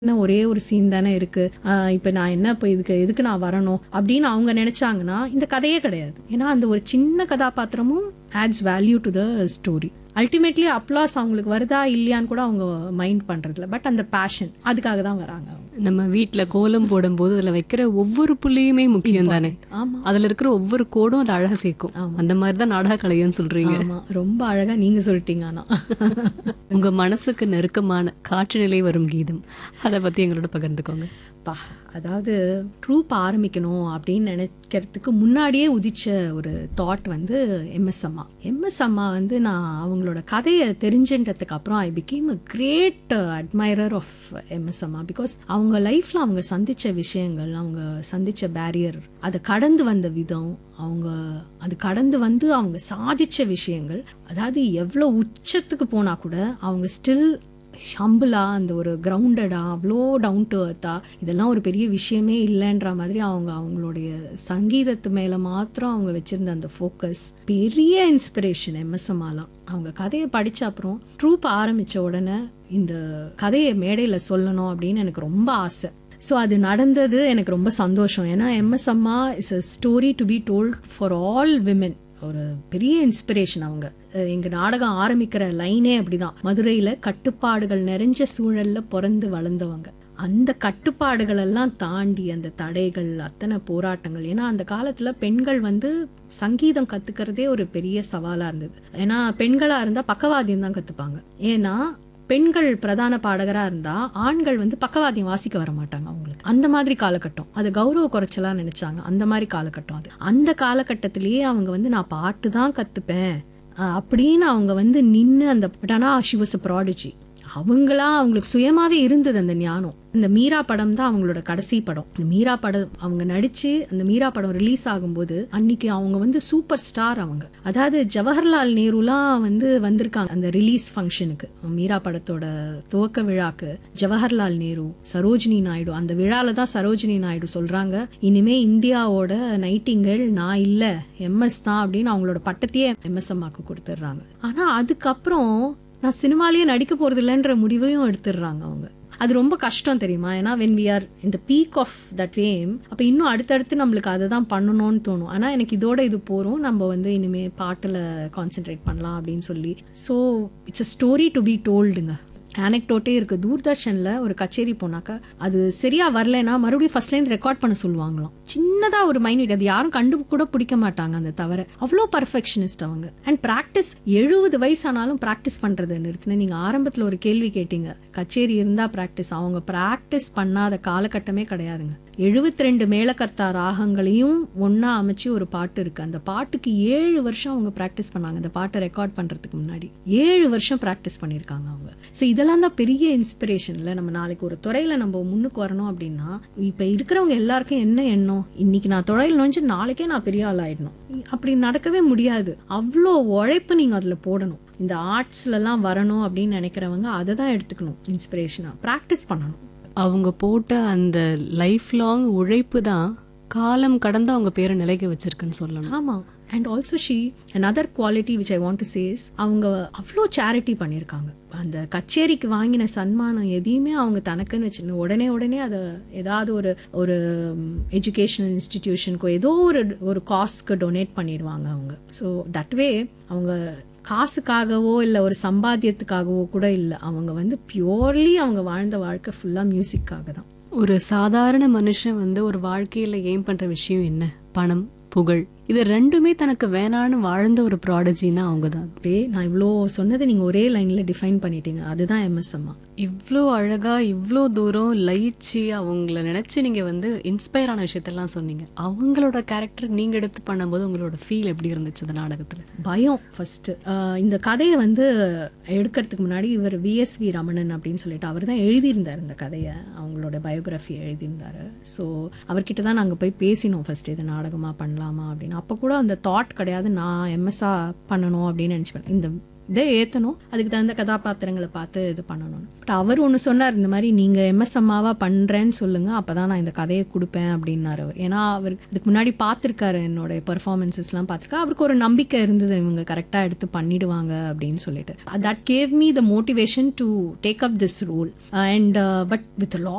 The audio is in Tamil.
என்ன ஒரே ஒரு சீன் தானே இருக்கு ஆஹ் இப்ப நான் என்ன இப்போ இதுக்கு எதுக்கு நான் வரணும் அப்படின்னு அவங்க நினைச்சாங்கன்னா இந்த கதையே கிடையாது ஏன்னா அந்த ஒரு சின்ன கதாபாத்திரமும் adds value to the story ultimately applause அவங்களுக்கு வருதா இல்லையான்னு கூட அவங்க மைண்ட் பண்றதில்ல பட் அந்த பேஷன் அதுக்காக தான் வராங்க அவங்க நம்ம வீட்ல கோலம் போடும்போது அதுல வைக்கிற ஒவ்வொரு புள்ளியுமே முக்கியம் தானே ஆமா அதுல இருக்கிற ஒவ்வொரு கோடும் அது அழகா சேர்க்கும் அந்த மாதிரி தான் நாடக கலைன்னு சொல்றீங்க ஆமா ரொம்ப அழகா நீங்க சொல்லிட்டீங்க ஆனா உங்க மனசுக்கு நெருக்கமான காற்று நிலை வரும் கீதம் அதை பத்தி எங்களோட பகிர்ந்துக்கோங்க பா அதாவது ட்ரூப் ஆரம்பிக்கணும் அப்படின்னு நினைக்கிறதுக்கு முன்னாடியே உதிச்ச ஒரு தாட் வந்து எம்எஸ் அம்மா எம்எஸ் அம்மா வந்து நான் அவங்களோட கதையை தெரிஞ்சுன்றதுக்கு அப்புறம் I become a great admirer of MS amma because அவங்க லைஃப்ல அவங்க சந்திச்ச விஷயங்கள் அவங்க சந்திச்ச பேரியர் அதை கடந்து வந்த விதம் அவங்க அது கடந்து வந்து அவங்க சாதிச்ச விஷயங்கள் அதாவது எவ்வளோ உச்சத்துக்கு போனா கூட அவங்க ஸ்டில் ஹம்பிளா அந்த ஒரு கிரவுண்டடா அவ்வளோ டவுன் டு அர்த்தா இதெல்லாம் ஒரு பெரிய விஷயமே இல்லைன்ற மாதிரி அவங்க அவங்களுடைய சங்கீதத்து மேல மாத்திரம் அவங்க வச்சிருந்த அந்த ஃபோக்கஸ் பெரிய இன்ஸ்பிரேஷன் எம்எஸ்எம்மாலாம் அவங்க கதையை படிச்ச அப்புறம் ட்ரூப் ஆரம்பிச்ச உடனே இந்த கதையை மேடையில சொல்லணும் அப்படின்னு எனக்கு ரொம்ப ஆசை ஸோ அது நடந்தது எனக்கு ரொம்ப சந்தோஷம் ஏன்னா MS amma is a story to be told for all women ஒரு பெரிய இன்ஸ்பிரேஷன் அவங்க அஹ் எங்க நாடகம் ஆரம்பிக்கிற லைனே அப்படிதான் மதுரையில கட்டுப்பாடுகள் நிறைஞ்ச சூழல்ல பிறந்து வளர்ந்தவங்க அந்த கட்டுப்பாடுகள் எல்லாம் தாண்டி அந்த தடைகள் அத்தனை போராட்டங்கள் ஏன்னா அந்த காலத்துல பெண்கள் வந்து சங்கீதம் கத்துக்கிறதே ஒரு பெரிய சவாலா இருந்தது ஏன்னா பெண்களா இருந்தா பக்கவாத்தியம் தான் கத்துப்பாங்க ஏன்னா பெண்கள் பிரதான பாடகரா இருந்தா ஆண்கள் வந்து பக்கவாத்தியம் வாசிக்க வர மாட்டாங்க அவங்களுக்கு அந்த மாதிரி காலகட்டம் அது கௌரவ குறைச்சலா நினைச்சாங்க அந்த மாதிரி காலகட்டம் அது அந்த காலகட்டத்திலேயே அவங்க வந்து நான் பாட்டு தான் கத்துப்பேன் அஹ் அப்படின்னு அவங்க வந்து நின்று அந்த பட் ஆனா ஷி வாஸ் அ ப்ராடிஜி அவங்களா அவங்களுக்கு சுயமாவே இருந்தது அந்த ஞானம் இந்த மீரா படம் தான் அவங்களோட கடைசி படம் இந்த மீரா படம் அவங்க நடிச்சு அந்த மீரா படம் ரிலீஸ் ஆகும்போது அன்னைக்கு அவங்க வந்து சூப்பர் ஸ்டார் அவங்க அதாவது ஜவஹர்லால் நேருலாம் வந்து வந்திருக்காங்க அந்த ரிலீஸ் ஃபங்க்ஷனுக்கு மீரா படத்தோட துவக்க விழாக்கு ஜவஹர்லால் நேரு சரோஜினி நாயுடு அந்த விழால தான் சரோஜினி நாயுடு சொல்றாங்க இனிமே இந்தியாவோட நைட்டிங்கல் நான் இல்ல எம்எஸ் தான் அப்படின்னு அவங்களோட பட்டத்தையே எம்எஸ் அம்மாக்கு கொடுத்துட்றாங்க ஆனா அதுக்கப்புறம் நான் சினிமாலேயே நடிக்க போறது இல்லைன்ற முடிவையும் எடுத்துடுறாங்க அவங்க அது ரொம்ப கஷ்டம் தெரியுமா ஏன்னா வென் வி ஆர் இந்த பீக் ஆஃப் தட் ஃபேம் அப்போ இன்னும் அடுத்தடுத்து நம்மளுக்கு அதை தான் பண்ணணும்னு தோணும் ஆனால் எனக்கு இதோட இது போகிறோம் நம்ம வந்து இனிமே பாட்டில் கான்சென்ட்ரேட் பண்ணலாம் அப்படின்னு சொல்லி so it's a story to be டோல்டுங்க ஆனெக்டோட்டே இருக்கு தூர்தர்ஷன்ல ஒரு கச்சேரி போனாக்கா அது சரியா வரலைன்னா மறுபடியும் ஃபர்ஸ்ட்லேருந்து ரெக்கார்ட் பண்ண சொல்லுவாங்களாம் சின்னதா ஒரு மைனூட் அது யாரும் கண்டு கூட பிடிக்க மாட்டாங்க அந்த தவிர அவ்வளோ பர்ஃபெக்ஷனிஸ்ட் அவங்க அண்ட் ப்ராக்டிஸ் எழுபது வயசானாலும் ப்ராக்டிஸ் பண்றதை நிறுத்தின நீங்க ஆரம்பத்துல ஒரு கேள்வி கேட்டீங்க கச்சேரி இருந்தா ப்ராக்டிஸ் அவங்க ப்ராக்டிஸ் பண்ணாத காலகட்டமே கிடையாதுங்க எழுபத்தி ரெண்டு மேலக்கர்த்தா ராகங்களையும் ஒண்ணா அமைச்சு ஒரு பாட்டு இருக்கு அந்த பாட்டுக்கு ஏழு வருஷம் அவங்க ப்ராக்டிஸ் பண்ணாங்க அந்த பாட்டை ரெக்கார்ட் பண்றதுக்கு முன்னாடி ஏழு வருஷம் ப்ராக்டிஸ் பண்ணியிருக்காங்க அவங்க ஸோ இதெல்லாம் தான் பெரிய இன்ஸ்பிரேஷன்ல நம்ம நாளைக்கு ஒரு துறையில நம்ம முன்னுக்கு வரணும் அப்படின்னா இப்ப இருக்கிறவங்க எல்லாருக்கும் என்ன எண்ணம் இன்னைக்கு நான் துறையில் நுழைஞ்சு நாளைக்கே நான் பெரிய ஆள் ஆயிடணும் அப்படி நடக்கவே முடியாது அவ்வளோ உழைப்பு நீங்க அதுல போடணும் இந்த ஆர்ட்ஸ்லலாம் வரணும் அப்படின்னு நினைக்கிறவங்க அதை தான் எடுத்துக்கணும் இன்ஸ்பிரேஷனாக ப்ராக்டிஸ் பண்ணணும் அவங்க போட்ட அந்த லைஃப் லாங் உழைப்பு தான் காலம் கடந்து அவங்க பேரை நிலைக்க வச்சிருக்குன்னு சொல்லணும் ஆமா and also she another quality which I want to chase அவங்க அவ்வளோ சேரிட்டி பண்ணியிருக்காங்க அந்த கச்சேரிக்கு வாங்கின சன்மானம் எதையுமே அவங்க தனக்குன்னு வச்சு உடனே உடனே அதை ஏதாவது ஒரு ஒரு எஜுகேஷனல் இன்ஸ்டிடியூஷனுக்கோ ஏதோ ஒரு ஒரு காஸ்க்கு டொனேட் பண்ணிடுவாங்க அவங்க ஸோ தட் வே அவங்க காசுக்காகவோ இல்லை ஒரு சம்பாத்தியத்துக்காகவோ கூட இல்லை அவங்க வந்து பியோர்லி அவங்க வாழ்ந்த வாழ்க்கை ஃபுல்லாக மியூசிக்காக தான் ஒரு சாதாரண மனுஷன் வந்து ஒரு வாழ்க்கையில ஏம் பண்ற விஷயம் என்ன பணம் புகழ் இது ரெண்டுமே தனக்கு வேணான்னு வாழ்ந்த ஒரு ப்ராடஜின்னா அவங்க தான் அப்படியே நான் இவ்வளோ சொன்னதை நீங்கள் ஒரே லைனில் டிஃபைன் பண்ணிட்டீங்க அதுதான் எம்எஸ் அம்மா இவ்வளோ அழகா இவ்வளோ தூரம் லயிச்சு அவங்கள நினைச்சு நீங்க வந்து இன்ஸ்பயர் ஆன விஷயத்தெல்லாம் சொன்னீங்க அவங்களோட கேரக்டர் நீங்க எடுத்து பண்ணும்போது உங்களோட ஃபீல் எப்படி இருந்துச்சு இந்த நாடகத்துல பயம் ஃபர்ஸ்ட் இந்த கதையை வந்து எடுக்கிறதுக்கு முன்னாடி இவர் விஎஸ்வி ரமணன் அப்படின்னு சொல்லிட்டு அவர் தான் எழுதியிருந்தார் இந்த கதையை அவங்களோட பயோகிராஃபி எழுதியிருந்தாரு ஸோ அவர்கிட்ட தான் நாங்கள் போய் பேசினோம் ஃபர்ஸ்ட் இது நாடகமாக பண்ணலாமா அப்படின்னு அப்போ கூட அந்த தாட் கிடையாது நான் எம்எஸ்ஆ பண்ணணும் அப்படின்னு நினச்சிப்பேன் இந்த இதை ஏற்றணும் அதுக்கு தகுந்த கதாபாத்திரங்களை பார்த்து இது பண்ணணும் பட் அவர் ஒன்று சொன்னார் இந்த மாதிரி நீங்கள் எம்எஸ் அம்மாவா பண்ணுறேன்னு சொல்லுங்கள் அப்போ தான் நான் இந்த கதையை கொடுப்பேன் அப்படின்னாரு அவர் ஏன்னா அவர் இதுக்கு முன்னாடி பார்த்துருக்காரு என்னோட பெர்ஃபார்மன்ஸஸ்லாம் பார்த்துருக்கா அவருக்கு ஒரு நம்பிக்கை இருந்தது இவங்க கரெக்டாக எடுத்து பண்ணிடுவாங்க அப்படின்னு சொல்லிட்டு that gave me the motivation to take up this role and but with law